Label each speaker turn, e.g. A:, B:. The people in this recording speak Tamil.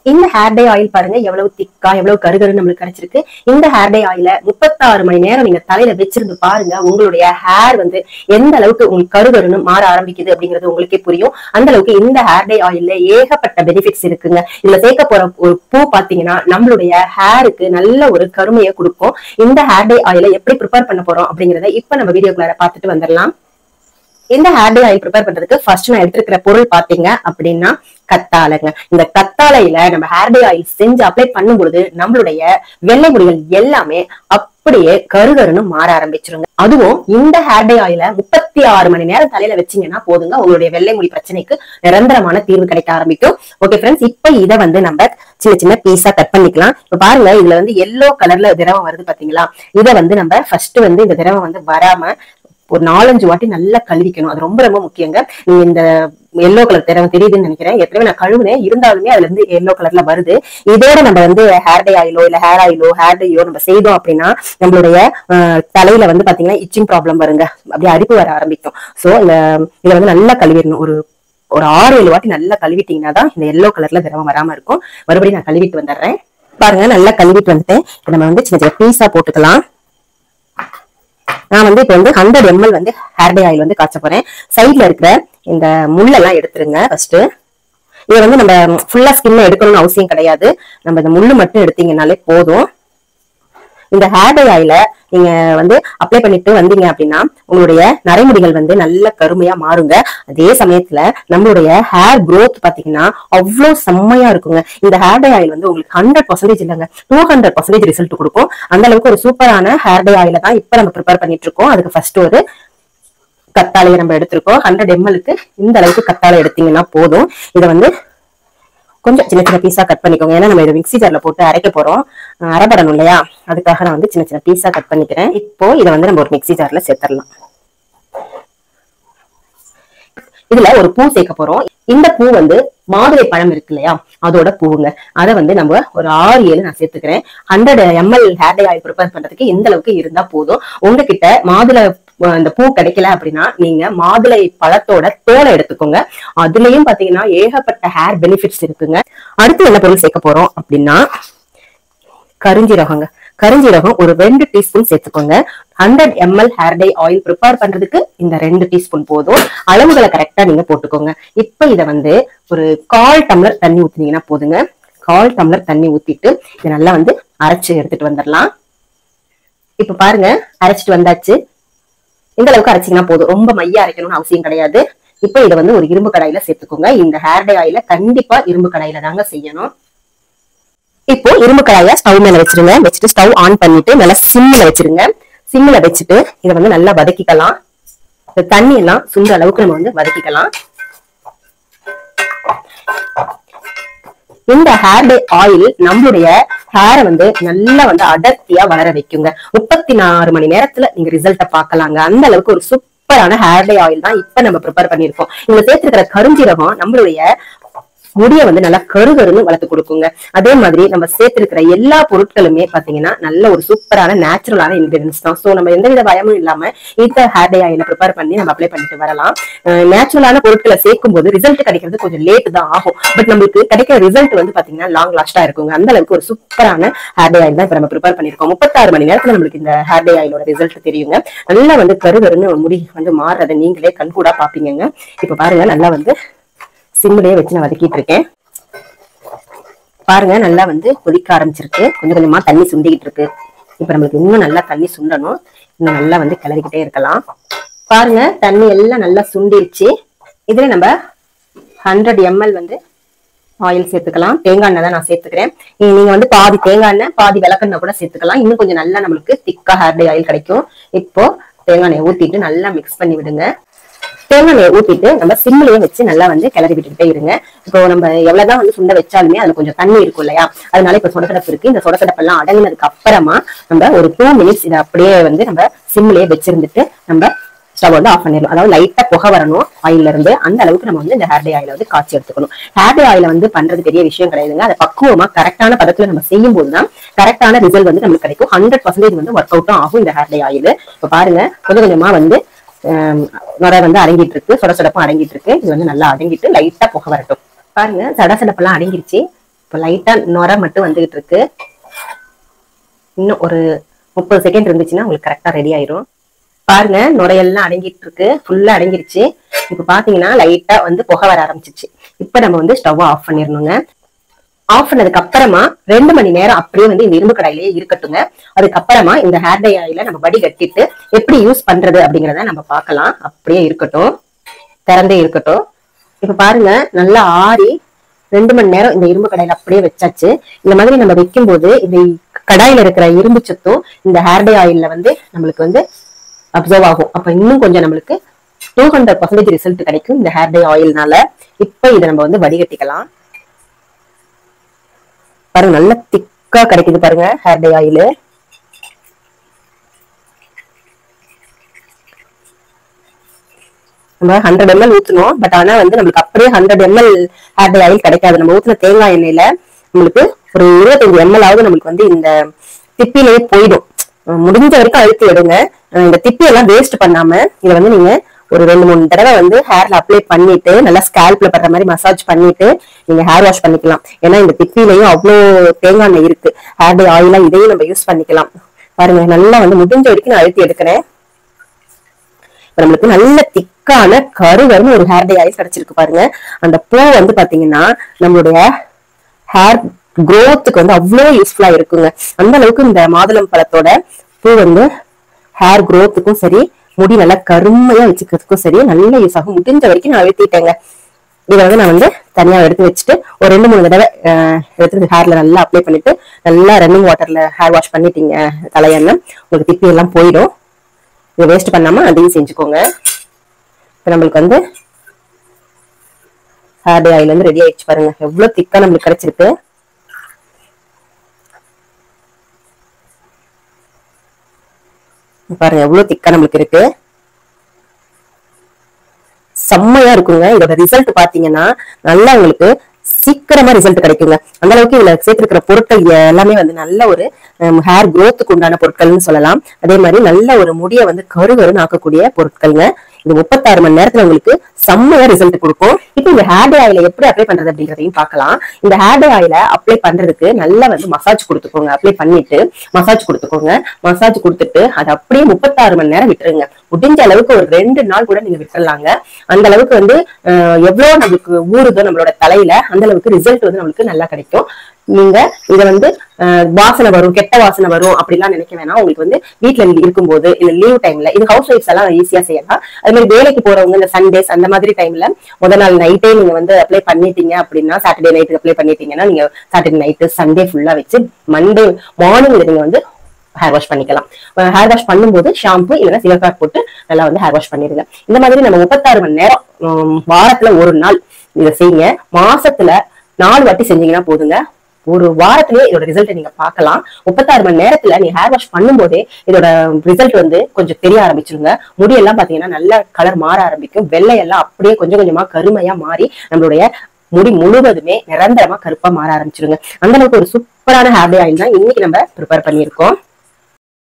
A: இந்த ஹேர் டே ஆயில் பாருங்க எவ்வளவு திக்கா எவ்வளவு கருகரு நம்மளுக்கு கிடைச்சிருக்கு இந்த ஹேர் டே ஆயில முப்பத்தாறு மணி நேரம் நீங்க தலையில வச்சிருந்து பாருங்க உங்களுடைய ஹேர் வந்து எந்த அளவுக்கு உங்களுக்கு கருகருன்னு மாற ஆரம்பிக்குது அப்படிங்கிறது உங்களுக்கே புரியும் அந்த அளவுக்கு இந்த ஹேர் டே ஆயில்ல ஏகப்பட்ட பெனிஃபிட்ஸ் இருக்குங்க இதுல சேர்க்க போற ஒரு பூ பாத்தீங்கன்னா நம்மளுடைய ஹேருக்கு நல்ல ஒரு கருமையை கொடுக்கும் இந்த ஹேர் டே ஆயில எப்படி ப்ரிப்பேர் பண்ண போறோம் அப்படிங்கறத இப்ப நம்ம வீடியோக்குள்ள பார்த்துட்டு வந்துடலாம் இந்த ஹேர் டே ஆயில் ப்ரிப்பேர் பண்றதுக்கு ஃபர்ஸ்ட் நான் எடுத்துக்கிற பொருள் பாத்தீங்க அப்படின்னா கத்தாழைங்க இந்த கத்தாழையில நம்ம ஹேர் டே ஆயில் செஞ்சு அப்ளை பண்ணும்பொழுது நம்மளுடைய வெள்ளை முடிகள் எல்லாமே அப்படியே கருகருன்னு மாற ஆரம்பிச்சிருங்க அதுவும் இந்த ஹேர் டே ஆயில முப்பத்தி ஆறு மணி நேரம் தலையில வச்சீங்கன்னா போதுங்க உங்களுடைய வெள்ளை முடி பிரச்சனைக்கு நிரந்தரமான தீர்வு கிடைக்க ஆரம்பிக்கும் ஓகே ஃப்ரெண்ட்ஸ் இப்ப இதை வந்து நம்ம சின்ன சின்ன பீஸா கட் பண்ணிக்கலாம் இப்ப பாருங்க இதுல வந்து எல்லோ கலர்ல திரவம் வருது பாத்தீங்களா இதை வந்து நம்ம ஃபர்ஸ்ட் வந்து இந்த திரவம் வந்து வராம ஒரு நாலஞ்சு வாட்டி நல்லா கழுவிக்கணும் அது ரொம்ப ரொம்ப முக்கியங்க நீங்க இந்த எல்லோ கலர் திரவம் தெரியுதுன்னு நினைக்கிறேன் ஏற்கனவே நான் கழுவுனேன் இருந்தாலுமே அதுல இருந்து எல்லோ கலர்ல வருது இதோட நம்ம வந்து ஹேர் டே ஆயிலோ இல்ல ஹேர் ஆயிலோ ஹேர் டேயோ நம்ம செய்தோம் அப்படின்னா நம்மளுடைய அஹ், தலையில வந்து பாத்தீங்கன்னா இச்சிங் ப்ராப்ளம் வருங்க அப்படியே அரிப்பு வர ஆரம்பிக்கும் சோ இந்த இதை வந்து நல்லா கழுவிடணும் ஒரு ஒரு ஆறு ஏழு வாட்டி நல்லா கழுவிட்டீங்கன்னா தான் இந்த எல்லோ கலர்ல திரவம் வராம இருக்கும் மறுபடியும் நான் கழுவிட்டு வந்துடுறேன் பாருங்க நல்லா கழுவிட்டு வந்துட்டேன் இப்ப நம்ம வந்து சின்ன சின்ன பீஸா போட்டுக்கலாம் நான் வந்து இப்போ வந்து ஹண்ட்ரட் எம்எல் வந்து ஹேர் டே ஆயில் வந்து காய்ச்ச போறேன் சைட்ல இருக்கிற இந்த முள்ளெல்லாம் எடுத்துருங்க ஃபர்ஸ்ட் இதை வந்து நம்ம ஃபுல்லா ஸ்கின்ல எடுக்கணும்னு அவசியம் கிடையாது நம்ம இந்த முள்ளு மட்டும் எடுத்தீங்கனாலே போதும் இந்த ஹேர் டே ஆயில நீங்க வந்து அப்ளை பண்ணிட்டு வந்தீங்க அப்படின்னா உங்களுடைய நரைமுடிகள் வந்து நல்ல கருமையா மாறுங்க அதே சமயத்துல நம்மளுடைய ஹேர் growth பாத்தீங்கன்னா அவ்வளவு செம்மையா இருக்குங்க இந்த ஹேர் டே ஆயில் வந்து உங்களுக்கு ஹண்ட்ரட் பர்சன்டேஜ் இல்லைங்க டூ ஹண்ட்ரட் பர்சன்டேஜ் ரிசல்ட் கொடுக்கும் அந்த அளவுக்கு ஒரு சூப்பரான ஹேர் டே ஆயில தான் இப்ப நம்ம ப்ரிப்பேர் பண்ணிட்டு இருக்கோம் அதுக்கு ஃபர்ஸ்ட் ஒரு கத்தாழையை நம்ம எடுத்திருக்கோம் ஹண்ட்ரட் எம்எல்க்கு இந்த அளவுக்கு கத்தாழை எடுத்தீங்கன்னா போதும் இதை வந்து கொஞ்சம் சின்ன சின்ன பீஸா கட் பண்ணிக்கோங்க ஏன்னா நம்ம இதை மிக்ஸி ஜார்ல போட்டு அரைக்க போறோம் அஹ் அரைப்படணும் இல்லையா அதுக்காக நான் வந்து சின்ன சின்ன பீஸா கட் பண்ணிக்கிறேன் இப்போ இதை வந்து நம்ம ஒரு மிக்ஸி ஜார்ல சேர்த்துடலாம் இதுல ஒரு பூ சேர்க்க போறோம் இந்த பூ வந்து மாதுளை பழம் இருக்கு இல்லையா அதோட பூவுங்க அதை வந்து நம்ம ஒரு ஆறு ஏழு நான் சேர்த்துக்கிறேன் hundred ml hair dye oil prepare பண்றதுக்கு இந்த அளவுக்கு இருந்தா போதும் உங்ககிட்ட மாதுளை அஹ், இந்த பூ கிடைக்கல அப்படின்னா நீங்க மாதுளை பழத்தோட தோலை எடுத்துக்கோங்க அதுலயும் பாத்தீங்கன்னா ஏகப்பட்ட ஹேர் பெனிஃபிட்ஸ் இருக்குங்க அடுத்து என்ன பொருள் சேர்க்க போறோம் அப்படின்னா கருஞ்சீரகங்க கருஞ்சீரகம் ஒரு ரெண்டு டீஸ்பூன் சேர்த்துக்கோங்க hundred ml hair dye oil prepare பண்றதுக்கு இந்த ரெண்டு டீஸ்பூன் போதும் அளவுகளை கரெக்டா நீங்க போட்டுக்கோங்க இப்ப இத வந்து ஒரு கால் டம்ளர் தண்ணி ஊத்துனீங்கன்னா போதுங்க கால் டம்ளர் தண்ணி ஊத்திட்டு இதை நல்லா வந்து அரைச்சு எடுத்துட்டு வந்துடலாம் இப்ப பாருங்க அரைச்சிட்டு வந்தாச்சு இந்த அளவுக்கு அரைச்சிங்கன்னா போதும் ரொம்ப மைய அரைக்கணும்னு அவசியம் கிடையாது இப்ப இதை வந்து ஒரு இரும்பு கடாயில சேர்த்துக்கோங்க இந்த ஹேர் டை ஆயில கண்டிப்பா இரும்பு கடாயில தாங்க செய்யணும் இப்போ இரும்பு கடாய ஸ்டவ் மேல வச்சிருங்க வச்சுட்டு ஸ்டவ் ஆன் பண்ணிட்டு நல்லா சிம்மில் வச்சிருங்க சிம்மில் வச்சுட்டு இதை வந்து நல்லா வதக்கிக்கலாம் இந்த தண்ணி எல்லாம் சுண்ட அளவுக்கு நம்ம வந்து வதக்கிக்கலாம் இந்த ஹேர் டே ஆயில் நம்மளுடைய ஹேரை வந்து நல்லா வந்து அடர்த்தியா வளர வைக்குங்க முப்பத்தி நாலு மணி நேரத்துல நீங்க ரிசல்ட்ட பார்க்கலாங்க அந்த அளவுக்கு ஒரு சூப்பரான ஹேர் டே ஆயில் தான் இப்ப நம்ம ப்ரிப்பேர் பண்ணிருக்கோம் இதுல சேர்த்திருக்கிற கருஞ்சீரகம் நம்மளுடைய முடிய வந்து நல்லா கருகருன்னு வளர்த்து கொடுக்குங்க அதே மாதிரி நம்ம சேர்த்திருக்கிற எல்லா பொருட்களுமே பாத்தீங்கன்னா நல்ல ஒரு சூப்பரான நேச்சுரலான இன்கிரீடியன்ஸ் தான் சோ நம்ம எந்தவித பயமும் இல்லாம இந்த ஹேர் டே ஆயில ப்ரிப்பேர் பண்ணி நம்ம அப்ளை பண்ணிட்டு வரலாம் நேச்சுரலான பொருட்களை சேர்க்கும் போது ரிசல்ட் கிடைக்கிறது கொஞ்சம் லேட் தான் ஆகும் பட் நம்மளுக்கு கிடைக்கிற ரிசல்ட் வந்து பாத்தீங்கன்னா லாங் லாஸ்டா இருக்குங்க அந்த அளவுக்கு ஒரு சூப்பரான ஹேர் டே ஆயில் தான் இப்ப நம்ம ப்ரிப்பேர் பண்ணிருக்கோம் முப்பத்தாறு மணி நேரத்துல நம்மளுக்கு இந்த ஹேர் டே ஆயிலோட ரிசல்ட் தெரியுங்க நல்லா வந்து கருகருன்னு முடி வந்து மாறுறதை நீங்களே கண்கூடா பாப்பீங்கங்க இப்ப பாருங்க நல்லா வந்து சிம்மிலேயே வச்சு நான் வதக்கிட்டு இருக்கேன் பாருங்க நல்லா வந்து கொதிக்க ஆரம்பிச்சிருக்கு கொஞ்சம் கொஞ்சமா தண்ணி சுண்டிக்கிட்டு இருக்கு இப்ப நம்மளுக்கு இன்னும் நல்லா தண்ணி சுண்டணும் இன்னும் நல்லா வந்து கிளறிக்கிட்டே இருக்கலாம் பாருங்க தண்ணி எல்லாம் நல்லா சுண்டிருச்சு இதுல நம்ம ஹண்ட்ரட் எம்எல் வந்து ஆயில் சேர்த்துக்கலாம் தேங்காய் எண்ணெய் தான் நான் சேர்த்துக்கிறேன் நீ- நீங்க வந்து பாதி தேங்காய் எண்ணெய் பாதி விளக்கெண்ணெய் கூட சேர்த்துக்கலாம் இன்னும் கொஞ்சம் நல்லா நம்மளுக்கு திக்கா ஹேர் டே ஆயில் கிடைக்கும் இப்போ தேங்காய் எண்ணெயை ஊத்திட்டு நல்லா மிக்ஸ் பண்ணி விடுங்க தேங்காய் எண்ணெயை ஊத்திட்டு நம்ம சிம்லயே வச்சு நல்லா வந்து கிளறி விட்டுக்கிட்டே இருங்க இப்போ நம்ம எவ்வளவுதான் வந்து சுண்ட வச்சாலுமே அதுல கொஞ்சம் தண்ணி இருக்கும் இல்லையா அதனால இப்ப சொடசடப்பு இருக்கு இந்த சொடசடப்பு எல்லாம் அடங்கினதுக்கு அப்புறமா நம்ம ஒரு டூ மினிட்ஸ் இதை அப்படியே வந்து நம்ம சிம்லயே வச்சிருந்துட்டு நம்ம ஸ்டவ் வந்து ஆஃப் பண்ணிடணும் அதாவது லைட்டா புகை வரணும் ஆயில்ல இருந்து அந்த அளவுக்கு நம்ம வந்து இந்த ஹேர் டே ஆயில வந்து காய்ச்சி எடுத்துக்கணும் ஹேர் டே ஆயில வந்து பண்றது பெரிய விஷயம் கிடையாதுங்க அதை பக்குவமா கரெக்டான பதத்துல நம்ம செய்யும் போதுதான் கரெக்டான ரிசல்ட் வந்து நமக்கு கிடைக்கும் ஹண்ட்ரட் பர்சன்டேஜ் வந்து ஒர்க் அவுட்டும் ஆகும் இந்த ஹேர் டே ஆயில் இப்ப பாருங்க கொஞ்சம் கொஞ்சமா வந்து ஆம், நுரை வந்து அடங்கிட்டு இருக்கு சொட சொடப்பும் அடங்கிட்டு இருக்கு இது வந்து நல்லா அடங்கிட்டு லைட்டா புகை வரட்டும் பாருங்க சடசடப்பெல்லாம் அடங்கிருச்சு இப்போ லைட்டா நுர மட்டும் வந்துகிட்டு இருக்கு இன்னும் ஒரு முப்பது செகண்ட் இருந்துச்சுன்னா உங்களுக்கு கரெக்டா ரெடி ஆயிரும் பாருங்க நுரையெல்லாம் அடங்கிட்டு இருக்கு ஃபுல்லா அடங்கிருச்சு இப்போ பாத்தீங்கன்னா லைட்டா வந்து புகை வர ஆரம்பிச்சிச்சு இப்போ நம்ம வந்து ஸ்டவ் ஆஃப் பண்ணிடணுங்க ஆஃப் பண்ணதுக்கு அப்புறமா ரெண்டு மணி நேரம் அப்படியே வந்து இந்த இரும்பு கடாயிலேயே இருக்கட்டுங்க அதுக்கப்புறமா இந்த ஹேர் டை ஆயில நம்ம வடி கட்டிட்டு எப்படி யூஸ் பண்றது அப்படிங்கறத நம்ம பார்க்கலாம் அப்படியே இருக்கட்டும் திறந்தே இருக்கட்டும் இப்ப பாருங்க நல்லா ஆறி ரெண்டு மணி நேரம் இந்த இரும்பு கடாயில அப்படியே வச்சாச்சு இந்த மாதிரி நம்ம வைக்கும்போது இந்த கடாயில இருக்கிற இரும்பு சத்தும் இந்த ஹேர் டை ஆயில்ல வந்து நம்மளுக்கு வந்து அப்சர்வ் ஆகும் அப்ப இன்னும் கொஞ்சம் நம்மளுக்கு டூ ஹண்ட்ரட் பர்சன்டேஜ் ரிசல்ட் கிடைக்கும் இந்த ஹேர் டை ஆயில்னால இப்ப இதை நம்ம வந்து வடிகட்டிக்கலாம் பாருங்க நல்ல திக்கா கிடைக்குது பாருங்க ஹேர் டை ஆயில் நம்ம ஹண்ட்ரட் எம்எல் ஊத்தணும் பட் ஆனா வந்து நம்மளுக்கு அப்படியே hundred ml hair dye oil கிடைக்காது நம்ம ஊத்துன தேங்காய் எண்ணெயில நம்மளுக்கு ஒரு இருபத்தஞ்சு எம்எல் ஆகுது நம்மளுக்கு வந்து இந்த திப்பிலேயே போயிடும் அஹ் முடிஞ்ச வரைக்கும் அழுத்தி விடுங்க அஹ் இந்த திப்பி எல்லாம் வேஸ்ட் பண்ணாம இதை வந்து நீங்க ஒரு ரெண்டு மூணு தடவை வந்து ஹேர்ல அப்ளை பண்ணிட்டு நல்லா ஸ்கேல்ப்ல படுற மாதிரி மசாஜ் பண்ணிட்டு நீங்க ஹேர் வாஷ் பண்ணிக்கலாம் ஏன்னா இந்த திப்பிலையும் அவ்வளோ தேங்காய் எண்ணெய் இருக்கு ஹேர் டை ஆயிலா இதையும் நம்ம யூஸ் பண்ணிக்கலாம் பாருங்க நல்லா வந்து முடிஞ்ச வரைக்கும் நான் அழுத்தி எடுக்கிறேன் இப்ப நம்மளுக்கு நல்ல திக்கான கருகருன்னு ஒரு ஹேர் டை ஆயில் கிடைச்சிருக்கு பாருங்க அந்த பூ வந்து பாத்தீங்கன்னா நம்மளுடைய ஹேர் growthக்கு வந்து அவ்வளோ யூஸ்ஃபுல்லா இருக்குங்க அந்த அளவுக்கு இந்த மாதுளம் பழத்தோட பூ வந்து ஹேர் growthக்கும் சரி முடி நல்லா கருமையா வச்சுக்கிறதுக்கும் சரி நல்ல யூஸ் ஆகும் முடிஞ்ச வரைக்கும் நான் அழுத்திட்டேங்க இதை வந்து நான் வந்து தனியா எடுத்து வச்சுட்டு ஒரு ரெண்டு மூணு தடவை அஹ், எடுத்து ஹேர்ல நல்லா அப்ளை பண்ணிட்டு நல்லா ரன்னிங் வாட்டர்ல ஹேர் வாஷ் பண்ணிட்டீங்க தலையெண்ணெய் உங்களுக்கு திப்பி எல்லாம் போயிடும் இதை வேஸ்ட் பண்ணாம அதையும் செஞ்சுக்கோங்க இப்போ நம்மளுக்கு வந்து ஹேர் டே ஆயில் வந்து ரெடி ஆயிடுச்சு பாருங்க எவ்வளவு திக்கா நம்மளுக்கு கிடைச்சிருக்கு பாருங்க எவ்வளவு திக்கா நம்மளுக்கு இருக்கு செம்மையா இருக்குங்க இதோட ரிசல்ட் பாத்தீங்கன்னா நல்லா உங்களுக்கு சீக்கிரமா ரிசல்ட் கிடைக்குங்க அந்த அளவுக்கு இதுல சேர்த்திருக்கிற பொருட்கள் எல்லாமே வந்து நல்ல ஒரு ஹேர் growthக்கு உண்டான பொருட்கள்னு சொல்லலாம் அதே மாதிரி நல்ல ஒரு முடியை வந்து கருகருன்னு ஆக்கக்கூடிய பொருட்கள்ங்க இது முப்பத்தாறு மணி நேரத்துல உங்களுக்கு செம்மையா ரிசல்ட் கொடுக்கும் இப்போ இந்த ஹேர் டே ஆயில எப்படி அப்ளை பண்றது அப்படிங்கறதையும் பார்க்கலாம் இந்த ஹேர் டே ஆயில அப்ளை பண்றதுக்கு நல்லா வந்து மசாஜ் கொடுத்துக்கோங்க அப்ளை பண்ணிட்டு மசாஜ் கொடுத்துக்கோங்க மசாஜ் கொடுத்துட்டு அதை அப்படியே முப்பத்தாறு மணி நேரம் விட்டுருங்க முடிஞ்ச அளவுக்கு ஒரு ரெண்டு நாள் கூட நீங்க விட்டுறலாங்க அந்த அளவுக்கு வந்து அஹ், எவ்வளவு நம்மளுக்கு ஊறுதோ நம்மளோட தலையில அந்த அளவுக்கு ரிசல்ட் வந்து நம்மளுக்கு நல்லா கிடைக்கும் நீங்க இத வந்து அஹ், வாசனை வரும் கெட்ட வாசனை வரும் அப்படிலாம் நினைக்க வேணாம் உங்களுக்கு வந்து வீட்ல நீங்க இருக்கும்போது இல்ல லீவ் டைம்ல இது ஹவுஸ் ஒய்ஃப்ஸ் எல்லாம் ஈஸியா செய்யலாம் அதே மாதிரி வேலைக்கு போறவங்க இந்த சண்டேஸ் அந்த மாதிரி டைம்ல முத நாள் நைட்டே நீங்க வந்து அப்ளை பண்ணிட்டீங்க அப்படின்னா சாட்டர்டே நைட் அப்ளை பண்ணிட்டீங்கன்னா நீங்க சாட்டர்டே நைட்டு சண்டே ஃபுல்லா வச்சு மண்டே மார்னிங்ல நீங்க வந்து ஹேர் வாஷ் பண்ணிக்கலாம் ஹேர் வாஷ் பண்ணும்போது ஷாம்பு இல்லைன்னா சிவகார் போட்டு நல்லா வந்து ஹேர் வாஷ் பண்ணிருங்க இந்த மாதிரி நம்ம முப்பத்தாறு மணி நேரம் உம், வாரத்துல ஒரு நாள் இதை செய்யுங்க மாசத்துல நாலு வாட்டி செஞ்சீங்கன்னா போதுங்க ஒரு வாரத்திலேயே இதோட ரிசல்ட் நீங்க பார்க்கலாம் முப்பத்தாறு மணி நேரத்துல நீங்க ஹேர் வாஷ் பண்ணும்போதே இதோட ரிசல்ட் வந்து கொஞ்சம் தெரிய ஆரம்பிச்சிருங்க முடியெல்லாம் பாத்தீங்கன்னா நல்ல கலர் மாற ஆரம்பிக்கும் வெள்ளையெல்லாம் அப்படியே கொஞ்சம் கொஞ்சமா கருமையா மாறி நம்மளுடைய முடி முழுவதுமே நிரந்தரமா கருப்பா மாற ஆரம்பிச்சிருங்க அந்த அளவுக்கு ஒரு சூப்பரான ஹேர் டே ஆயில் தான் இன்னைக்கு நம்ம ப்ரிப்பேர் பண்ணியிருக்கோம்